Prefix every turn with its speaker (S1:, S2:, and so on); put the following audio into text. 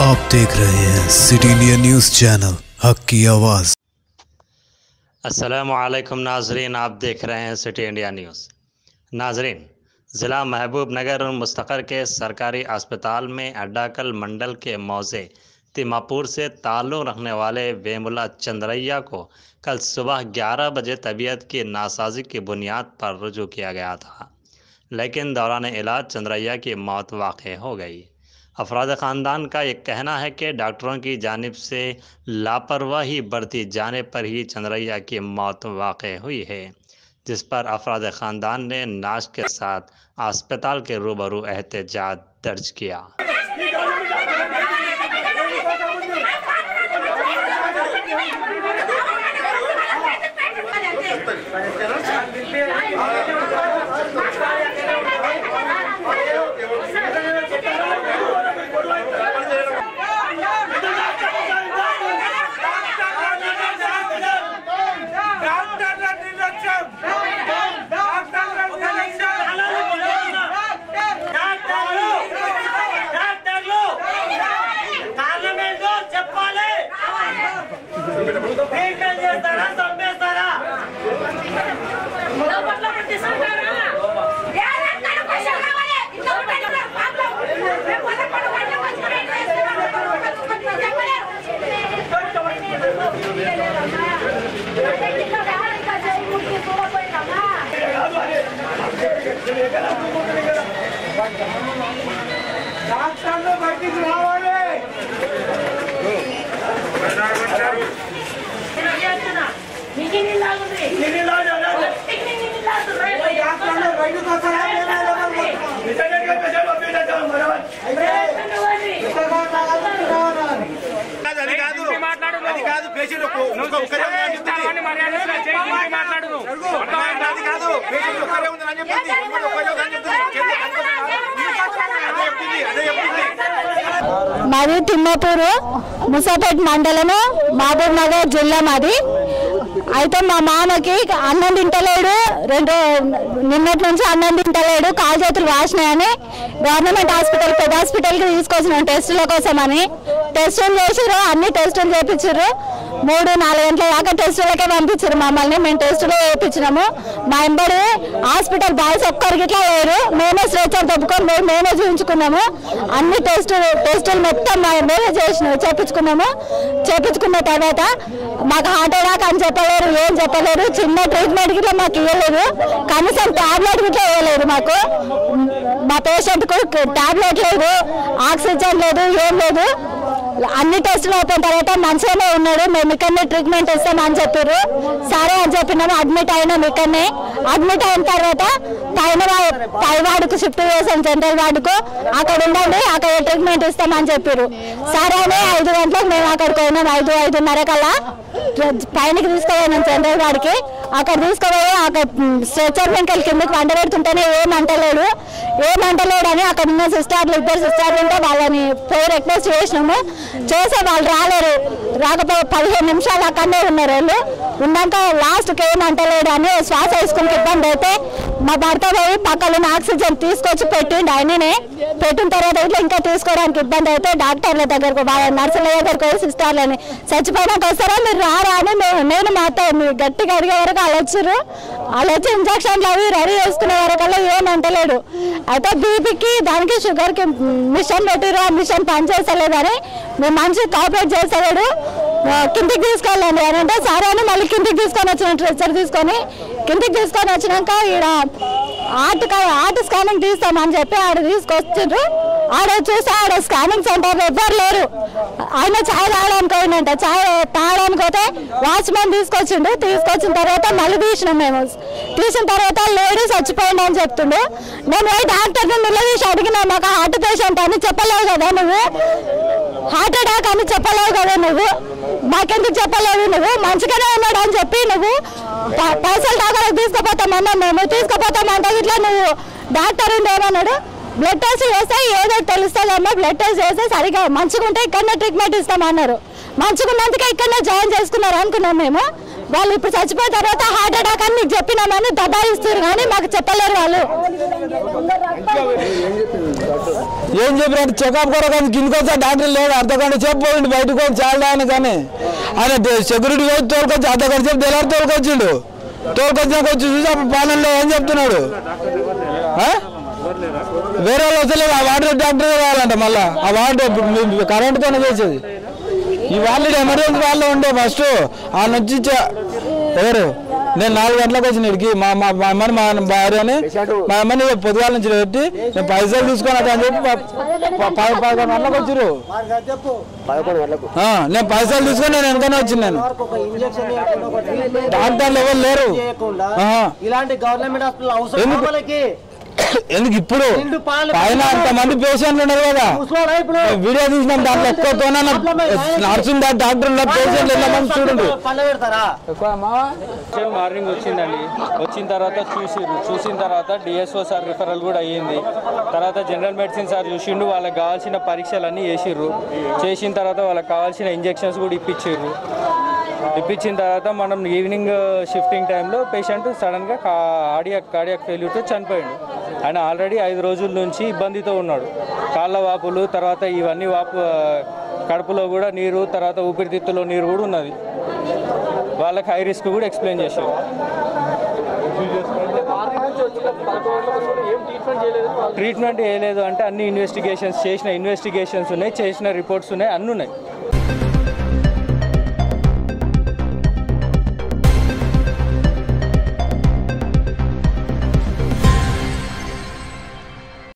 S1: आप देख रहे हैं सिटी इंडिया न्यूज चैनल हक की आवाज
S2: असलकम नाजरीन आप देख रहे हैं सिटी इंडिया न्यूज़ नाजरीन ज़िला महबूब नगर और मुस्तकर के सरकारी अस्पताल में अड्डाकल मंडल के मौजे तिमापुर से ताल्लुक़ रखने वाले वेमुला चंद्रैया को कल सुबह 11 बजे तबीयत की नासाजी की बुनियाद पर रुजू किया गया था लेकिन दौरान इलाज चंद्रैया की मौत वाक़ हो गई अफराद ख़ानदान का ये कहना है कि डॉक्टरों की जानिब से लापरवाही बरती जाने पर ही चंद्रैया की मौत वाक़ हुई है जिस पर अफराद ख़ानदान ने नाश के साथ अस्पताल के रूबरू एहतजाज दर्ज किया
S3: డాక్టర్ల నిర్లక్ష్యం డాక్టర్ల నిర్లక్ష్యం డాక్టర్లు డాక్టర్లు పార్లమెంట్ చెప్పాలి ట్రీట్మెంట్ చేస్తారా చంపేస్తారా డాక్టర్లు బయటికి రావాలి డాక్టర్లు బయటకు వస్తారా
S4: అది కాదు అది కాదు పేషెంట్ ఒక్కరే ఉందని చెప్తుంది అది కాదు పేషెంట్ ఒక్కరే ఉందని చెప్తుంది ఒక్కరే ఉందని చెప్తుంది అదే చెప్తుంది అదే చెప్తుంది
S5: మాది తిమ్మాపూరు ముసాపేట్ మండలము మహబూబ్ నగర్ జిల్లా మాది అయితే మా మామకి అన్నం తింటలేడు రెండు నిన్నటి నుంచి అన్నం తింటలేడు కాలు చేతులు వాసినాయని గవర్నమెంట్ హాస్పిటల్ పెద్ద హాస్పిటల్కి తీసుకొచ్చినాం టెస్టుల కోసమని టెస్టులు చేసిర్రు అన్ని టెస్టులు చేయించారు మూడు నాలుగు గంటల దాకా టెస్టులకే పంపించారు మమ్మల్ని మేము టెస్టులు చేయించినాము మా ఎంబడి హాస్పిటల్ బాయ్స్ ఒక్కరికి ఇట్లా లేరు మేమే స్ట్రెచర్ తప్పుకొని మేము మేమే చూపించుకున్నాము అన్ని టెస్టులు టెస్టులు మొత్తం మా- మేమే చేసినాము చేపించుకున్నాము చేపించుకున్న తర్వాత మాకు హార్ట్ అటాక్ అని చెప్పలేరు ఏం చెప్పలేరు చిన్న ట్రీట్మెంట్ గిట్లా మాకు ఇవ్వలేదు కనీసం టాబ్లెట్ గిట్లా ఇవ్వలేదు మాకు మా పేషెంట్కు టాబ్లెట్ లేదు ఆక్సిజన్ లేదు ఏం లేదు అన్ని టెస్టులు అయిపోయిన తర్వాత మంచిగానే ఉన్నాడు మేము ఇక్కడనే ట్రీట్మెంట్ ఇస్తామని చెప్పారు సరే అని చెప్పినాము అడ్మిట్ అయినాం ఇక్కడనే అడ్మిట్ అయిన తర్వాత పైన వా- పై వార్డుకు షిఫ్ట్ చేసాం జనరల్ వార్డుకు అక్కడ ఉండండి అక్కడ ట్రీట్మెంట్ ఇస్తామని చెప్పారు సరే అని ఐదు గంటలకు మేము అక్కడికి పోయినాం ఐదు ఐదున్నర కల్లా పైనకి తీసుకుపోయినాం జనరల్ వార్డుకి అక్కడ తీసుకుపోయి అక్కడ స్ట్రెచర్ వెంకల్ కిందకి వంట పెడుతుంటేనే ఏమంటలేడు ఏమంటలేడు అని అక్కడ ఉన్న సిస్టర్లు ఇద్దరు సిస్టర్లు ఉంటే వాళ్ళని పోయి రిక్వెస్ట్ చేసినాము చేసే వాళ్ళు రాలేరు రాకపోతే పదిహేను నిమిషాలు అక్కడనే ఉన్నారు వాళ్ళు ఉన్నాక లాస్ట్కి ఏమంటలేడు అని శ్వాస వేసుకుని ఇబ్బంది అయితే మా భర్త పోయి పక్కన ఉన్న ఆక్సిజన్ తీసుకొచ్చి పెట్టిండు ఆయననే పెట్టిన తర్వాత ఇట్లా ఇంకా తీసుకోవడానికి ఇబ్బంది అయితే డాక్టర్ల దగ్గరకు వాళ్ళ నర్సుల దగ్గరకు పోయి సిస్టర్లని చచ్చిపోయినాక వస్తారా మీరు రారా అని మేము నేను మా అత్త మీరు గట్టిగా అడిగే వరకు వాళ్ళు వచ్చారు వాళ్ళు వచ్చి ఇంజక్షన్లు అవి రెడీ చేసుకునే వరకల్లా ఏమంటలేడు అయితే బీపీకి దానికి షుగర్కి మిషన్ పెట్టిరు ఆ మిషన్ పనిచేస్తలేదని మేము మనిషి కాపరేట్ చేస్తలేడు ఆ, కిందికి తీసుకెళ్ళండి అని అంటే సరే అని మళ్ళీ కిందికి తీసుకొని వచ్చిన ట్రెచ్చర్ తీసుకొని కిందికి తీసుకొని వచ్చినాక ఈడ ఆర్ట్ ఆర్ట్ స్కానింగ్ తీస్తామని చెప్పి ఆడ తీసుకొచ్చిండ్రు ఆడ చూసి ఆడ స్కానింగ్ సెంటర్ ఎవ్వరు లేరు ఆయన ఛాయ్ తాగడానికి పోయిందంట ఛాయ్ తాగడానికి పోతే వాచ్మెన్ తీసుకొచ్చిండు తీసుకొచ్చిన తర్వాత మళ్ళీ తీసినాం మేము తీసిన తర్వాత లేడీ చచ్చిపోయింది అని చెప్తుండు నేను పోయి డాక్టర్ని నిలదీసి అడిగినా మాకు హార్ట్ పేషెంట్ అని చెప్పలేవు కదా నువ్వు హార్ట్ అటాక్ అని చెప్పలేవు కదా నువ్వు మాకెందుకు చెప్పలేవు నువ్వు మంచిగానే ఉన్నాడు అని చెప్పి నువ్వు ప- పైసలు దాకా తీసుకుపోతామన్నా మేము తీసుకుపోతామంటే ఇట్లా నువ్వు డాక్టర్ ఉండి ఏమన్నాడు బ్లడ్ టెస్ట్ చేస్తే ఏదో తెలుస్తుందమ్మా బ్లడ్ టెస్ట్ చేస్తే సరిగా మంచిగా ఉంటే ఇక్కడనే ట్రీట్మెంట్ ఇస్తామన్నారు మంచిగా ఉన్నందుకే ఇక్కడనే జాయిన్ చేసుకున్నారు అనుకున్నాం మేము వాళ్ళు ఇప్పుడు చచ్చిపోయిన తర్వాత హార్ట్ అటాక్ అని మీకు చెప్పినామని దబాయిస్తారు కానీ మాకు చెప్పలేరు వాళ్ళు
S6: ఏం చెప్పినట్టు చెకప్ కూడా కానీ కిందకి వస్తే డాక్టర్ లేడు అర్ధ గంట సేపు పోయిండు బయటకు వచ్చి చాలా ఆయన కానీ ఆయన సెక్యూరిటీ వచ్చి తోలుకొచ్చి అర్ధ గంట సేపు తెల్లారి తోలుకొచ్చిండు తోలుకొచ్చినాక వచ్చి చూసి అప్పుడు పాలనలో ఏం చెప్తున్నాడు ఆ? వేరే వాళ్ళు వస్తలేదు ఆ వాటర్ డాక్టర్ కావాలంట మళ్ళా ఆ వాటర్ కరెంట్తోనే చేసేది ఈ వాళ్ళు ఎమర్జెన్సీ వాళ్ళు ఉండే ఫస్ట్ ఆ నుంచి చ- ఎవరు నేను నాలుగు గంటలకు వచ్చిన ఇక్కడికి మా మా మా అమ్మని మా భార్యని మా అమ్మని పొద్దుగాల నుంచి పెట్టి నేను పైసలు తీసుకొని అని చెప్పి ప- ప- ప- పదకొండు గంటలకు వచ్చిర్రు ఆ, నేను పైసలు తీసుకొని నేను వెనకనే వచ్చిన నేను డాక్టర్లు ఎవరు లేరు ఆహా.
S7: ఇలాంటి గవర్నమెంట్ హాస్పిటల్ అవసరం
S6: ఎందుకు?
S7: వాళ్ళకి
S6: ఎందుకు ఇప్పుడు
S7: నిండు పాలు-
S6: పైన అంతమంది పేషెంట్లు ఉన్నారు కదా
S7: ముసలోడా ఇప్పుడు
S6: వీడియో తీసినాం దాంట్లో ఎక్కువతోనే నర్సులు డాక్టర్ పేషెంట్లు ఎంతమంది చూడండి
S7: పళ్ళ పెడతారా
S8: వచ్చారు మార్నింగ్ వచ్చిందండి వచ్చిన తర్వాత చూసిర్రు చూసిన తర్వాత డిఎస్ఓ సార్ రిఫరల్ కూడా అయ్యింది తర్వాత జనరల్ మెడిసిన్ సార్ చూసిండు వాళ్ళకి కావాల్సిన పరీక్షలన్నీ చేసిర్రు చేసిన తర్వాత వాళ్ళకి కావాల్సిన ఇంజెక్షన్స్ కూడా ఇప్పించిర్రు ఇప్పించిన తర్వాత మనం ఈవినింగ్ షిఫ్టింగ్ టైంలో పేషెంట్ సడన్గా కార్డియాక్ కార్డియాక్ ఫెయిల్యూర్తో చనిపోయాడు ఆయన ఆల్రెడీ ఐదు రోజుల నుంచి ఇబ్బందితో ఉన్నాడు కాళ్ళ వాపులు తర్వాత ఇవన్నీ వాపు కడుపులో కూడా నీరు తర్వాత ఊపిరితిత్తులో నీరు కూడా ఉన్నది వాళ్ళకి హై రిస్క్ కూడా ఎక్స్ప్లెయిన్ చేశారు ట్రీట్మెంట్ ఏ లేదు అంటే అన్ని ఇన్వెస్టిగేషన్స్ చేసిన ఇన్వెస్టిగేషన్స్ ఉన్నాయి చేసిన రిపోర్ట్స్ ఉన్నాయి అన్నీ ఉన్నాయి